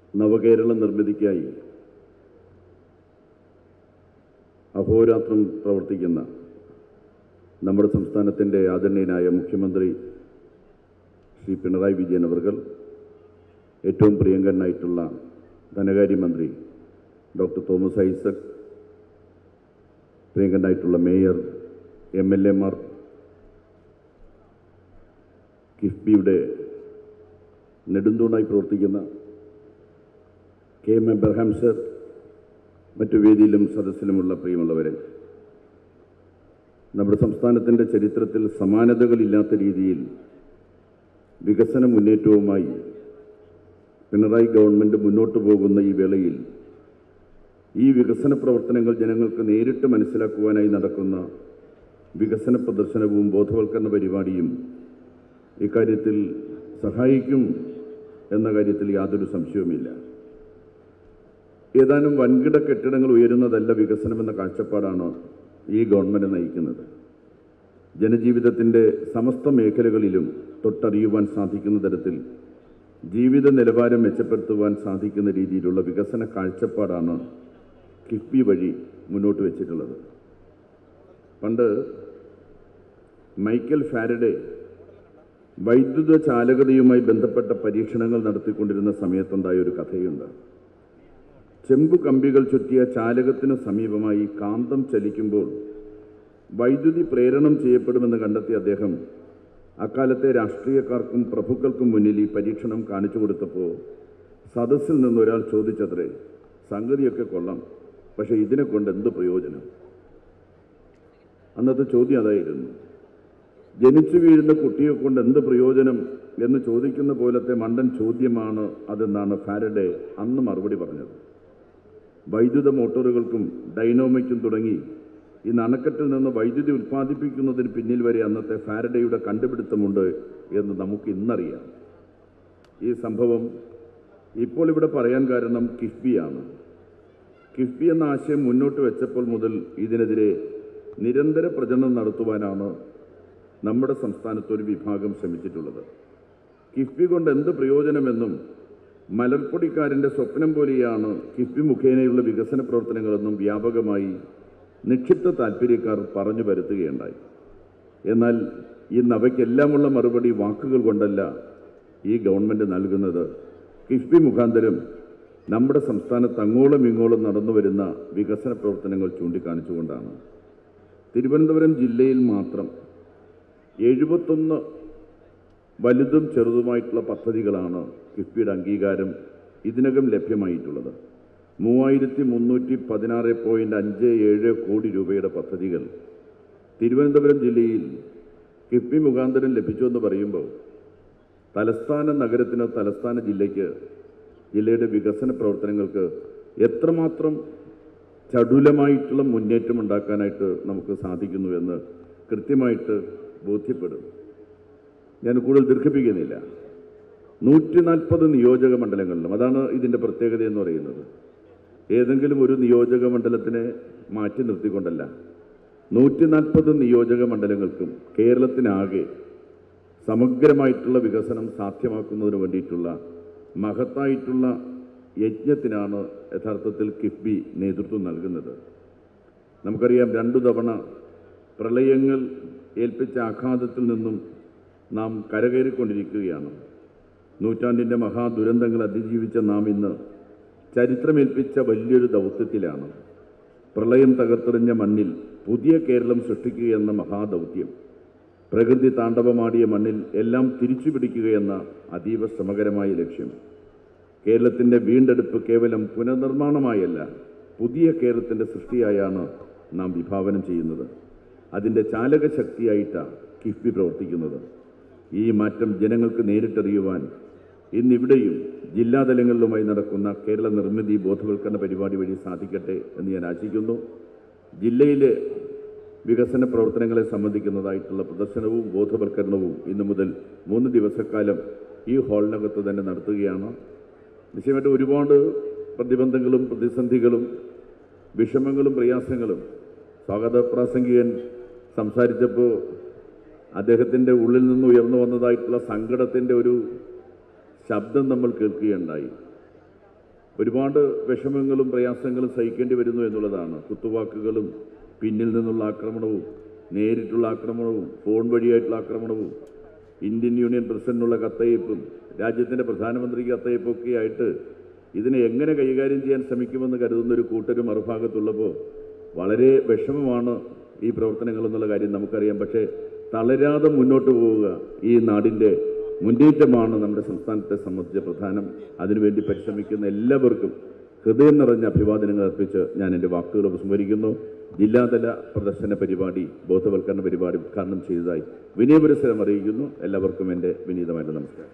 നവകേരള നിർമ്മിതിക്കായി അഹോരാത്രം പ്രവർത്തിക്കുന്ന നമ്മുടെ സംസ്ഥാനത്തിൻ്റെ ആദരണീയനായ മുഖ്യമന്ത്രി ശ്രീ പിണറായി വിജയൻ അവർകൾ ഏറ്റവും പ്രിയങ്കരനായിട്ടുള്ള ധനകാര്യമന്ത്രി ഡോക്ടർ തോമസ് ഐസക് പ്രിയങ്കരനായിട്ടുള്ള മേയർ എം എൽ എമാർ കിഫ്ബിയുടെ നെടുന്തൂണായി പ്രവർത്തിക്കുന്ന കെ എം എബ്രഹാം സർ മറ്റു വേദിയിലും സദസ്സിലുമുള്ള പ്രിയമുള്ളവരെ നമ്മുടെ സംസ്ഥാനത്തിൻ്റെ ചരിത്രത്തിൽ സമാനതകളില്ലാത്ത രീതിയിൽ വികസന മുന്നേറ്റവുമായി പിണറായി ഗവൺമെൻറ് മുന്നോട്ട് പോകുന്ന ഈ വേളയിൽ ഈ വികസന പ്രവർത്തനങ്ങൾ ജനങ്ങൾക്ക് നേരിട്ട് മനസ്സിലാക്കുവാനായി നടക്കുന്ന വികസന പ്രദർശനവും ബോധവൽക്കരണ പരിപാടിയും ഇക്കാര്യത്തിൽ സഹായിക്കും എന്ന കാര്യത്തിൽ യാതൊരു സംശയവുമില്ല ഏതാനും വൻകിട കെട്ടിടങ്ങൾ ഉയരുന്നതല്ല വികസനമെന്ന കാഴ്ചപ്പാടാണ് ഈ ഗവൺമെൻറ് നയിക്കുന്നത് ജനജീവിതത്തിൻ്റെ സമസ്ത മേഖലകളിലും തൊട്ടറിയുവാൻ സാധിക്കുന്ന തരത്തിൽ ജീവിത നിലവാരം മെച്ചപ്പെടുത്തുവാൻ സാധിക്കുന്ന രീതിയിലുള്ള വികസന കാഴ്ചപ്പാടാണ് കിഫ്ബി വഴി മുന്നോട്ട് വെച്ചിട്ടുള്ളത് പണ്ട് മൈക്കൽ ഫാരഡെ വൈദ്യുത ചാലകതയുമായി ബന്ധപ്പെട്ട പരീക്ഷണങ്ങൾ നടത്തിക്കൊണ്ടിരുന്ന സമയത്തുണ്ടായ ഒരു കഥയുണ്ട് ചെമ്പു കമ്പികൾ ചുറ്റിയ ചാലകത്തിനു സമീപമായി കാന്തം ചലിക്കുമ്പോൾ വൈദ്യുതി പ്രേരണം ചെയ്യപ്പെടുമെന്ന് കണ്ടെത്തിയ അദ്ദേഹം അക്കാലത്തെ രാഷ്ട്രീയക്കാർക്കും പ്രഭുക്കൾക്കും മുന്നിൽ ഈ പരീക്ഷണം കാണിച്ചു കൊടുത്തപ്പോൾ സദസ്സിൽ നിന്നൊരാൾ ചോദിച്ചത്രേ സംഗതിയൊക്കെ കൊള്ളാം പക്ഷെ ഇതിനെ കൊണ്ട് എന്ത് പ്രയോജനം അന്നത്തെ ചോദ്യം അതായിരുന്നു ജനിച്ചു വീഴുന്ന കുട്ടിയെ കൊണ്ട് എന്ത് പ്രയോജനം എന്ന് ചോദിക്കുന്ന പോലത്തെ മണ്ടൻ ചോദ്യമാണ് അതെന്നാണ് ഫാരഡെ അന്ന് മറുപടി പറഞ്ഞത് വൈദ്യുത മോട്ടോറുകൾക്കും ഡൈനോമയ്ക്കും തുടങ്ങി ഇന്ന് അണക്കെട്ടിൽ നിന്ന് വൈദ്യുതി ഉൽപ്പാദിപ്പിക്കുന്നതിന് പിന്നിൽ വരെ അന്നത്തെ ഫാരഡയുടെ കണ്ടുപിടുത്തമുണ്ട് എന്ന് നമുക്ക് ഇന്നറിയാം ഈ സംഭവം ഇപ്പോൾ ഇവിടെ പറയാൻ കാരണം കിഫ്ബിയാണ് കിഫ്ബി എന്ന ആശയം മുന്നോട്ട് വെച്ചപ്പോൾ മുതൽ ഇതിനെതിരെ നിരന്തര പ്രചരണം നടത്തുവാനാണ് നമ്മുടെ സംസ്ഥാനത്ത് ഒരു വിഭാഗം ശ്രമിച്ചിട്ടുള്ളത് കിഫ്ബി കൊണ്ട് എന്ത് പ്രയോജനമെന്നും മലർപ്പൊടിക്കാരൻ്റെ സ്വപ്നം പോലെയാണ് കിഫ്ബി മുഖേനയുള്ള വികസന പ്രവർത്തനങ്ങളെന്നും വ്യാപകമായി നിക്ഷിപ്ത താല്പര്യക്കാർ പറഞ്ഞു വരുത്തുകയുണ്ടായി എന്നാൽ ഇന്ന് അവയ്ക്കെല്ലാമുള്ള മറുപടി വാക്കുകൾ കൊണ്ടല്ല ഈ ഗവൺമെൻറ് നൽകുന്നത് കിഫ്ബി മുഖാന്തരം നമ്മുടെ സംസ്ഥാനത്ത് അങ്ങോളം ഇങ്ങോളം നടന്നു വരുന്ന വികസന പ്രവർത്തനങ്ങൾ ചൂണ്ടിക്കാണിച്ചുകൊണ്ടാണ് തിരുവനന്തപുരം ജില്ലയിൽ മാത്രം എഴുപത്തൊന്ന് വലുതും ചെറുതുമായിട്ടുള്ള പദ്ധതികളാണ് കിഫ്ബിയുടെ അംഗീകാരം ഇതിനകം ലഭ്യമായിട്ടുള്ളത് മൂവായിരത്തി മുന്നൂറ്റി പതിനാറ് പോയിൻറ്റ് അഞ്ച് ഏഴ് കോടി രൂപയുടെ പദ്ധതികൾ തിരുവനന്തപുരം ജില്ലയിൽ കിഫ്ബി മുഖാന്തരം ലഭിച്ചു എന്ന് പറയുമ്പോൾ തലസ്ഥാന നഗരത്തിനോ തലസ്ഥാന ജില്ലയ്ക്ക് ജില്ലയുടെ വികസന പ്രവർത്തനങ്ങൾക്ക് എത്രമാത്രം ചടുലമായിട്ടുള്ള മുന്നേറ്റം ഉണ്ടാക്കാനായിട്ട് നമുക്ക് സാധിക്കുന്നു എന്ന് കൃത്യമായിട്ട് ബോധ്യപ്പെടും ഞാൻ കൂടുതൽ ദീർഘിപ്പിക്കുന്നില്ല നൂറ്റി നാൽപ്പത് നിയോജക മണ്ഡലങ്ങളിലും അതാണ് ഇതിൻ്റെ പ്രത്യേകത എന്ന് പറയുന്നത് ഏതെങ്കിലും ഒരു നിയോജക മണ്ഡലത്തിനെ മാറ്റി നിർത്തിക്കൊണ്ടല്ല നൂറ്റി നാൽപ്പത് നിയോജക മണ്ഡലങ്ങൾക്കും കേരളത്തിനാകെ സമഗ്രമായിട്ടുള്ള വികസനം സാധ്യമാക്കുന്നതിന് വേണ്ടിയിട്ടുള്ള മഹത്തായിട്ടുള്ള യജ്ഞത്തിനാണ് യഥാർത്ഥത്തിൽ കിഫ്ബി നേതൃത്വം നൽകുന്നത് നമുക്കറിയാം രണ്ടു തവണ പ്രളയങ്ങൾ ഏൽപ്പിച്ച ആഘാതത്തിൽ നിന്നും നാം കരകയറിക്കൊണ്ടിരിക്കുകയാണ് നൂറ്റാണ്ടിൻ്റെ മഹാദുരന്തങ്ങൾ അതിജീവിച്ച നാം ഇന്ന് ചരിത്രമേൽപ്പിച്ച വലിയൊരു ദൗത്യത്തിലാണ് പ്രളയം തകർത്തെറിഞ്ഞ മണ്ണിൽ പുതിയ കേരളം സൃഷ്ടിക്കുകയെന്ന മഹാദൗത്യം പ്രകൃതി താണ്ഡവമാടിയ മണ്ണിൽ എല്ലാം തിരിച്ചു പിടിക്കുകയെന്ന അതീവ ശ്രമകരമായ ലക്ഷ്യം കേരളത്തിൻ്റെ വീണ്ടെടുപ്പ് കേവലം പുനർനിർമ്മാണമായല്ല പുതിയ കേരളത്തിൻ്റെ സൃഷ്ടിയായാണ് നാം വിഭാവനം ചെയ്യുന്നത് അതിൻ്റെ ചാലക ശക്തിയായിട്ടാണ് കിഫ്ബി പ്രവർത്തിക്കുന്നത് ഈ മാറ്റം ജനങ്ങൾക്ക് നേരിട്ടറിയുവാൻ ഇന്നിവിടെയും ജില്ലാതലങ്ങളിലുമായി നടക്കുന്ന കേരള നിർമ്മിതി ബോധവൽക്കരണ പരിപാടി വഴി സാധിക്കട്ടെ എന്ന് ഞാൻ ആശിക്കുന്നു ജില്ലയിലെ വികസന പ്രവർത്തനങ്ങളെ സംബന്ധിക്കുന്നതായിട്ടുള്ള പ്രദർശനവും ബോധവൽക്കരണവും ഇന്നു മുതൽ മൂന്ന് ദിവസക്കാലം ഈ ഹാളിനകത്ത് തന്നെ നടത്തുകയാണ് നിശ്ചയമായിട്ട് ഒരുപാട് പ്രതിബന്ധങ്ങളും പ്രതിസന്ധികളും വിഷമങ്ങളും പ്രയാസങ്ങളും സ്വാഗത പ്രാസംഗികൻ സംസാരിച്ചപ്പോൾ അദ്ദേഹത്തിൻ്റെ ഉള്ളിൽ നിന്ന് ഉയർന്നു വന്നതായിട്ടുള്ള സങ്കടത്തിൻ്റെ ഒരു ശബ്ദം നമ്മൾ കേൾക്കുകയുണ്ടായി ഒരുപാട് വിഷമങ്ങളും പ്രയാസങ്ങളും സഹിക്കേണ്ടി വരുന്നു എന്നുള്ളതാണ് കുത്തുവാക്കുകളും പിന്നിൽ നിന്നുള്ള ആക്രമണവും നേരിട്ടുള്ള ആക്രമണവും ഫോൺ വഴിയായിട്ടുള്ള ആക്രമണവും ഇന്ത്യൻ യൂണിയൻ പ്രസിഡന്റിനുള്ള കത്തയപ്പും രാജ്യത്തിൻ്റെ പ്രധാനമന്ത്രിക്ക് കത്തയപ്പൊക്കെ ആയിട്ട് ഇതിനെ എങ്ങനെ കൈകാര്യം ചെയ്യാൻ ശ്രമിക്കുമെന്ന് കരുതുന്ന ഒരു കൂട്ടരും മറുഭാഗത്തുള്ളപ്പോൾ വളരെ വിഷമമാണ് ഈ പ്രവർത്തനങ്ങൾ എന്നുള്ള കാര്യം നമുക്കറിയാം പക്ഷേ തളരാതെ മുന്നോട്ട് പോവുക ഈ നാടിൻ്റെ മുന്നേറ്റമാണ് നമ്മുടെ സംസ്ഥാനത്തെ സംബന്ധിച്ച് പ്രധാനം അതിനുവേണ്ടി പരിശ്രമിക്കുന്ന എല്ലാവർക്കും ഹൃദയം നിറഞ്ഞ അഭിവാദനങ്ങൾ അർപ്പിച്ച് ഞാൻ എൻ്റെ വാക്കുകൾ ഉപസ്മരിക്കുന്നു ജില്ലാതല പ്രദർശന പരിപാടി ബോധവൽക്കരണ പരിപാടി ഉദ്ഘാടനം ചെയ്തതായി വിനയപുരസ്സരം അറിയിക്കുന്നു എല്ലാവർക്കും എൻ്റെ വിനീതമായിട്ട് നമസ്കാരം